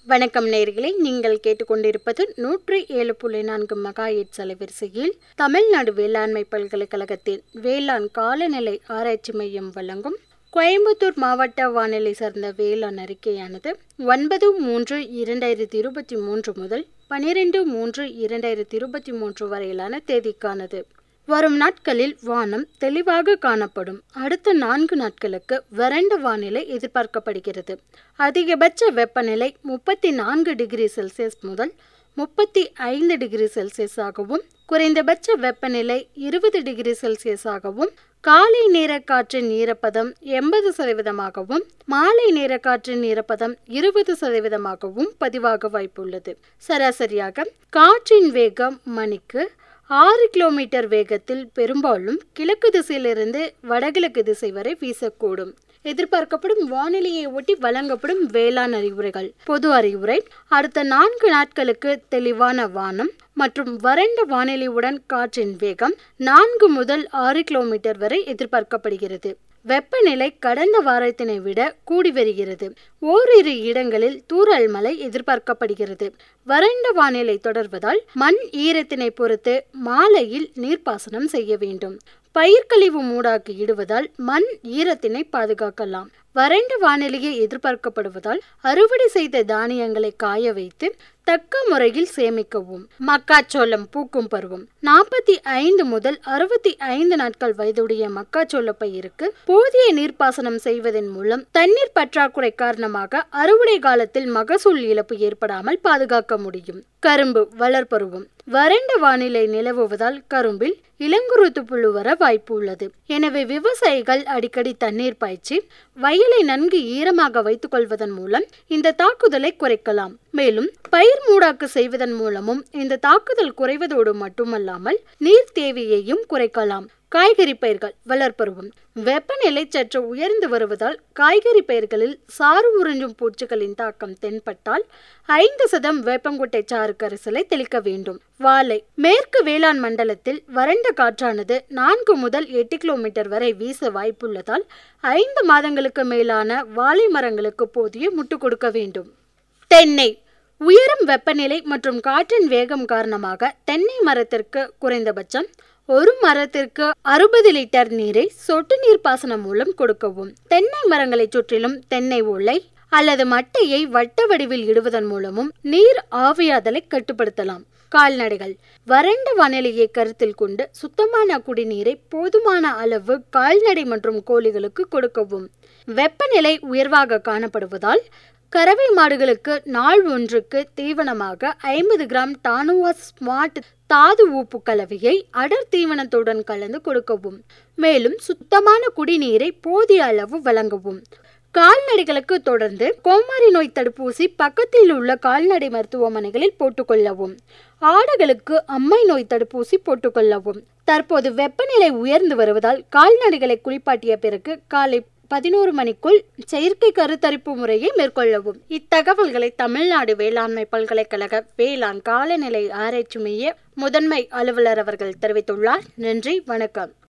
வணக்கம் நேயர்களே நீங்கள் கேட்டுக்கொண்டிருப்பது நூற்றி ஏழு புள்ளி நான்கு மெகா எட்ஸ் அலைவரிசையில் தமிழ்நாடு வேளாண்மை பல்கலைக்கழகத்தின் வேளாண் காலநிலை ஆராய்ச்சி மையம் வழங்கும் கோயம்புத்தூர் மாவட்ட வானிலை சார்ந்த வேளாண் அறிக்கையானது ஒன்பது மூன்று இரண்டாயிரத்தி இருபத்தி மூன்று முதல் பனிரெண்டு மூன்று இரண்டாயிரத்தி இருபத்தி மூன்று வரையிலான தேதிக்கானது வரும் நாட்களில் வானம் தெளிவாக காணப்படும் அடுத்த நான்கு நாட்களுக்கு வறண்ட வானிலை எதிர்பார்க்கப்படுகிறது அதிகபட்ச வெப்பநிலை முப்பத்தி நான்கு டிகிரி செல்சியஸ் முதல் முப்பத்தி ஐந்து டிகிரி செல்சியஸாகவும் குறைந்தபட்ச வெப்பநிலை இருபது டிகிரி செல்சியஸாகவும் காலை நேர காற்றின் ஈரப்பதம் எண்பது சதவீதமாகவும் மாலை நேர காற்றின் ஈரப்பதம் இருபது சதவீதமாகவும் பதிவாக வாய்ப்புள்ளது சராசரியாக காற்றின் வேகம் மணிக்கு ஆறு கிலோமீட்டர் வேகத்தில் பெரும்பாலும் கிழக்கு திசையிலிருந்து வடகிழக்கு திசை வரை வீசக்கூடும் எதிர்பார்க்கப்படும் வானிலையை ஒட்டி வழங்கப்படும் வேளாண் அறிவுரைகள் பொது அறிவுரை அடுத்த நான்கு நாட்களுக்கு தெளிவான வானம் மற்றும் வறண்ட வானிலையுடன் காற்றின் வேகம் நான்கு முதல் ஆறு கிலோமீட்டர் வரை எதிர்பார்க்கப்படுகிறது வெப்பநிலை கடந்த வாரத்தினை விட கூடி வருகிறது ஓரிரு இடங்களில் தூறல் மழை எதிர்பார்க்கப்படுகிறது வறண்ட வானிலை தொடர்வதால் மண் ஈரத்தினை பொறுத்து மாலையில் நீர்ப்பாசனம் செய்ய வேண்டும் பயிர்க்கழிவு மூடாக்கு இடுவதால் மண் ஈரத்தினை பாதுகாக்கலாம் வறண்ட வானிலையை எதிர்பார்க்கப்படுவதால் அறுவடை செய்த தானியங்களை காய வைத்து தக்க முறையில் சேமிக்கவும் மக்காச்சோளம் பூக்கும் பருவம் நாற்பத்தி ஐந்து முதல் அறுபத்தி ஐந்து நாட்கள் வயதுடைய மக்காச்சோள பயிருக்கு போதிய நீர்ப்பாசனம் செய்வதன் மூலம் தண்ணீர் பற்றாக்குறை காரணமாக அறுவடை காலத்தில் மகசூல் இழப்பு ஏற்படாமல் பாதுகாக்க முடியும் கரும்பு வளர்பருவம் வறண்ட வானிலை நிலவுவதால் கரும்பில் இளங்குருத்து புழு வர வாய்ப்பு உள்ளது எனவே விவசாயிகள் அடிக்கடி தண்ணீர் பாய்ச்சி வயலை நன்கு ஈரமாக வைத்துக் கொள்வதன் மூலம் இந்த தாக்குதலை குறைக்கலாம் மேலும் பயிர் மூடாக்கு செய்வதன் மூலமும் இந்த தாக்குதல் குறைவதோடு மட்டுமல்லாமல் நீர் தேவையையும் குறைக்கலாம் காய்கறி பயிர்கள் வளர்ப்பருவம் வெப்பநிலை சற்று உயர்ந்து வருவதால் காய்கறி பயிர்களில் சாறு உறிஞ்சும் பூச்சிகளின் தாக்கம் தென்பட்டால் ஐந்து சதம் வேப்பங்குட்டை சாறு கரிசலை தெளிக்க வேண்டும் வாழை மேற்கு வேளாண் மண்டலத்தில் வறண்ட காற்றானது நான்கு முதல் எட்டு கிலோமீட்டர் வரை வீச வாய்ப்புள்ளதால் ஐந்து மாதங்களுக்கு மேலான வாழை மரங்களுக்கு போதிய முட்டு கொடுக்க வேண்டும் தென்னை உயரும் வெப்பநிலை மற்றும் காற்றின் வேகம் காரணமாக தென்னை மரத்திற்கு குறைந்தபட்சம் ஒரு மரத்திற்கு அறுபது லிட்டர் நீரை சொட்டு நீர் பாசனம் மூலம் கொடுக்கவும் தென்னை மரங்களை சுற்றிலும் தென்னை ஓலை அல்லது மட்டையை வட்ட வடிவில் இடுவதன் மூலமும் நீர் ஆவியாதலை கட்டுப்படுத்தலாம் கால்நடைகள் வறண்ட வானிலையை கருத்தில் கொண்டு சுத்தமான குடிநீரை போதுமான அளவு கால்நடை மற்றும் கோழிகளுக்கு கொடுக்கவும் வெப்பநிலை உயர்வாக காணப்படுவதால் கறவை மாடுகளுக்கு நாள் ஒன்றுக்கு தீவனமாக ஐம்பது கிராம் டானுவா ஸ்மார்ட் தாது ஊப்பு கலவையை அடர் தீவனத்துடன் கலந்து கொடுக்கவும் மேலும் சுத்தமான குடிநீரை போதிய அளவு வழங்கவும் கால்நடைகளுக்கு தொடர்ந்து கோமாரி நோய் தடுப்பூசி பக்கத்தில் உள்ள கால்நடை மருத்துவமனைகளில் போட்டுக்கொள்ளவும் ஆடுகளுக்கு அம்மை நோய் தடுப்பூசி போட்டுக்கொள்ளவும் தற்போது வெப்பநிலை உயர்ந்து வருவதால் கால்நடைகளை குளிப்பாட்டிய பிறகு காலை பதினோரு மணிக்குள் செயற்கை கருத்தரிப்பு முறையை மேற்கொள்ளவும் இத்தகவல்களை தமிழ்நாடு வேளாண்மை பல்கலைக்கழக வேளாண் காலநிலை ஆராய்ச்சி மைய முதன்மை அலுவலர் அவர்கள் தெரிவித்துள்ளார் நன்றி வணக்கம்